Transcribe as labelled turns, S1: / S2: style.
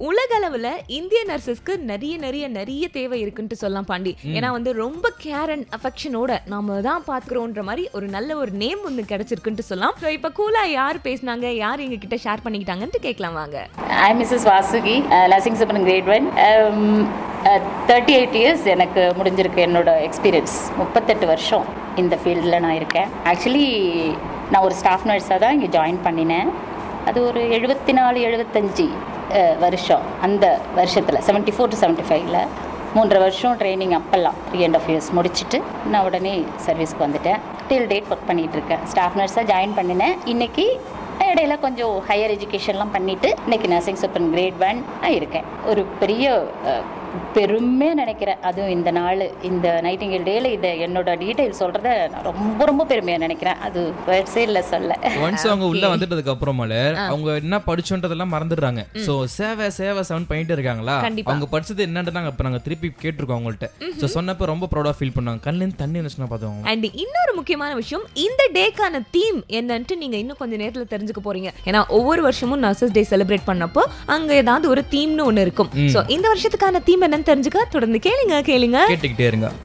S1: உலக அளவுல இந்திய நர்சஸ்க்கு நிறைய நிறைய நிறைய தேவை இருக்குன்ட்டு சொல்லலாம் பாண்டி ஏன்னா வந்து ரொம்ப கேர் அண்ட் அஃபெக்ஷனோட நாம தான் பாத்துக்கிறோன்ற மாதிரி ஒரு நல்ல ஒரு நேம் வந்து கிடைச்சிருக்குன்ட்டு சொல்லலாம் ஸோ இப்போ கூலா யார் பேசுனாங்க யார் எங்க கிட்ட ஷேர் பண்ணிக்கிட்டாங்கன்ட்டு கேட்கலாம் வாங்க
S2: ஐ மிஸ்ஸஸ் வாசுகி லசிங் சப்பன் great one thirty eight years எனக்கு முடிஞ்சிருக்கு என்னோட எக்ஸ்பீரியன்ஸ் முப்பத்தெட்டு வருஷம் இந்த ஃபீல்டில் நான் இருக்கேன் ஆக்சுவலி நான் ஒரு ஸ்டாஃப் நர்ஸாக தான் இங்கே ஜாயின் பண்ணினேன் அது ஒரு எழுபத்தி நாலு எழுபத்தஞ்சி வருஷம் அந்த வருஷத்தில் செவன்ட்டி ஃபோர் டு செவன்ட்டி ஃபைவ்ல மூன்றரை வருஷம் ட்ரைனிங் அப்போல்லாம் த்ரீ அண்ட் ஆஃப் இயர்ஸ் முடிச்சுட்டு நான் உடனே சர்வீஸ்க்கு வந்துட்டேன் டில் டேட் ஒர்க் பண்ணிகிட்டு இருக்கேன் ஸ்டாஃப் நர்ஸாக ஜாயின் பண்ணினேன் இன்றைக்கி இடையில கொஞ்சம் ஹையர் எஜுகேஷன்லாம் பண்ணிவிட்டு இன்றைக்கி நர்சிங் சூப்பர் கிரேட் ஒன் இருக்கேன் ஒரு பெரிய அஹ், பெருமையாக நினைக்கிறேன் அதுவும் இந்த நாள் இந்த நைட்டிங்கல் டேல இதை என்னோட டீட்டெயில் சொல்கிறத நான் ரொம்ப ரொம்ப பெருமையாக நினைக்கிறேன் அது வேர்ட்ஸே இல்லை சொல்ல
S3: ஒன்ஸ் அவங்க உள்ள வந்துட்டதுக்கு அப்புறமால அவங்க என்ன படிச்சோன்றதெல்லாம் மறந்துடுறாங்க சோ சேவை சேவை செவன் பண்ணிட்டு இருக்காங்களா
S1: கண்டிப்பா.
S3: அவங்க படிச்சது என்னன்னு நாங்க இப்ப நாங்க திருப்பி கேட்டிருக்கோம் அவங்கள்ட்ட சோ சொன்னப்ப ரொம்ப ப்ரௌடா ஃபீல் பண்ணாங்க கண்ணுல இருந்து தண்ணி வந்துச்சுன்னா பார்த்தவங்க
S1: அண்ட் இன்னொரு முக்கியமான விஷயம் இந்த டேக்கான தீம் என்னன்ட்டு நீங்க இன்னும் கொஞ்ச நேரத்துல தெரிஞ்சுக்க போறீங்க ஏன்னா ஒவ்வொரு வருஷமும் நர்சஸ் டே செலிப்ரேட் பண்ணப்போ அங்க ஏதாவது ஒரு தீம்னு ஒண்ணு இருக்கும் சோ இந்த வருஷத்துக்கான தீம் என்னன்னு தெரிஞ்சுக்க தொடர்ந்து கேளுங்க கேளுங்க
S3: கேட்டுக்கிட்டே இருங்க